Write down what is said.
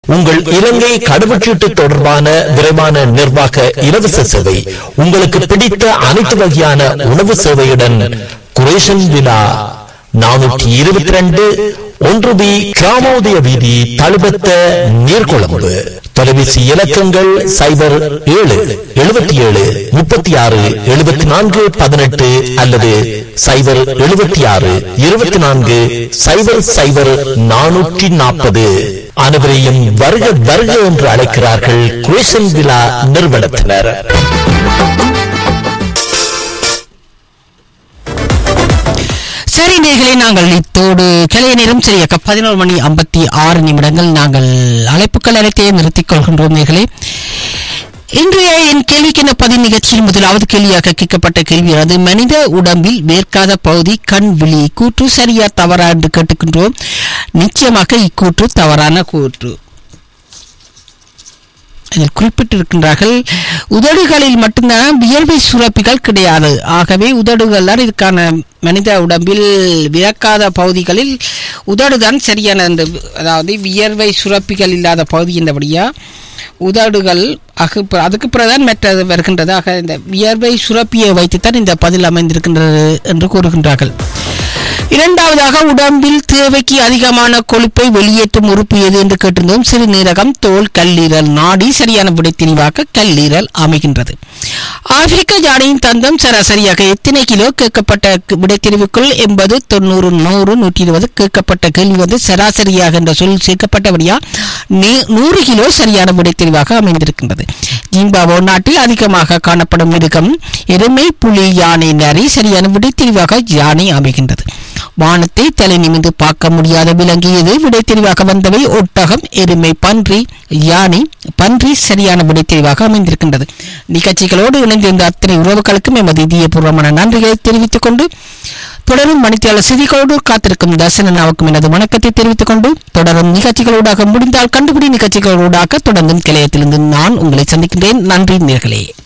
உங்கள் இலங்கை கடவுச்சீட்டு தொடர்பான விரைவான நிர்வாக இலவச சேவை உங்களுக்கு பிடித்த அனைத்து வகையான உணவு சேவையுடன் குரேஷன் விழா நானூற்றி இருபத்தி ரெண்டு ஒன்று பி கிராமோதய வீதி தழுபத்த நீர்கொழும்பு தொலைபேசி இலக்கங்கள் சைபர் ஏழு எழுபத்தி ஏழு முப்பத்தி ஆறு எழுபத்தி நான்கு பதினெட்டு அல்லது சைபர் எழுபத்தி ஆறு இருபத்தி நான்கு சைபர் சைபர் நானூற்றி நாற்பது அனைவரையும் வருக வருக என்று அழைக்கிறார்கள் குரேஷன் விழா நிறுவனத்தினர் சரி நேர்களே நாங்கள் இத்தோடு கிளைய நேரம் சரியாக பதினோரு மணி ஐம்பத்தி ஆறு நிமிடங்கள் நாங்கள் அழைப்புகள் அனைத்தையும் நிறுத்திக் கொள்கின்றோம் நேர்களே இன்றைய என் கேள்விக்கென பதில் நிகழ்ச்சியில் முதலாவது கேள்வியாக கேட்கப்பட்ட கேள்வியானது மனித உடம்பில் வேர்க்காத பகுதி கண் விழி கூற்று சரியா தவறா என்று கேட்டுக்கின்றோம் நிச்சயமாக இக்கூற்று தவறான கூற்று இதில் குறிப்பிட்டிருக்கின்றார்கள் உதடுகளில் மட்டும்தான் வியர்வை சுரப்பிகள் கிடையாது ஆகவே உதடுகள் தான் இதுக்கான மனித உடம்பில் வியக்காத பகுதிகளில் உதடுதான் சரியான அந்த அதாவது வியர்வை சுரப்பிகள் இல்லாத பகுதி என்றபடியா உதடுகள் அகு அதுக்கு பிறகுதான் மற்றது வருகின்றது ஆக இந்த வியர்வை சுரப்பியை வைத்துத்தான் இந்த பதில் அமைந்திருக்கின்றது என்று கூறுகின்றார்கள் இரண்டாவதாக உடம்பில் தேவைக்கு அதிகமான கொழுப்பை வெளியேற்றும் உறுப்பு எது என்று கேட்டிருந்தோம் சிறுநீரகம் தோல் கல்லீரல் நாடி சரியான விடை தெளிவாக கல்லீரல் அமைகின்றது ஆப்பிரிக்க யானையின் தந்தம் சராசரியாக எத்தனை கிலோ கேட்கப்பட்ட விடைத்தெரிவுக்குள் எண்பது தொண்ணூறு நூறு நூற்றி இருபது கேட்கப்பட்ட கேள்வி வந்து சராசரியாக என்ற சொல் சேர்க்கப்பட்டபடியா நூறு கிலோ சரியான விடைத்தெரிவாக அமைந்திருக்கின்றது ஜிம்பாபோ நாட்டில் அதிகமாக காணப்படும் மிருகம் எருமை புலி யானை நரி சரியான விடைத்தெரிவாக யானை அமைகின்றது வானத்தை தலை நிமிந்து பார்க்க முடியாத விலங்கு எது விடைத்தெரிவாக வந்தவை ஒட்டகம் எருமை பன்றி யானை பன்றி சரியான விடைத்தெரிவாக அமைந்திருக்கின்றது நிகழ்ச்சிகளோடு இணைந்திருந்த அத்தனை உறவுகளுக்கும் எமது இதயபூர்வமான நன்றிகளை தெரிவித்துக் கொண்டு தொடரும் மணித்தியாளர் செய்திகளோடு காத்திருக்கும் தர்சனனாவுக்கும் எனது வணக்கத்தை தெரிவித்துக் கொண்டு தொடரும் நிகழ்ச்சிகளோடாக முடிந்தால் கண்டுபிடி நிகழ்ச்சிகளோடாக தொடர்ந்தும் கிளையத்திலிருந்து நான் உங்களை சந்திக்கின்றேன் நன்றி நேர்களே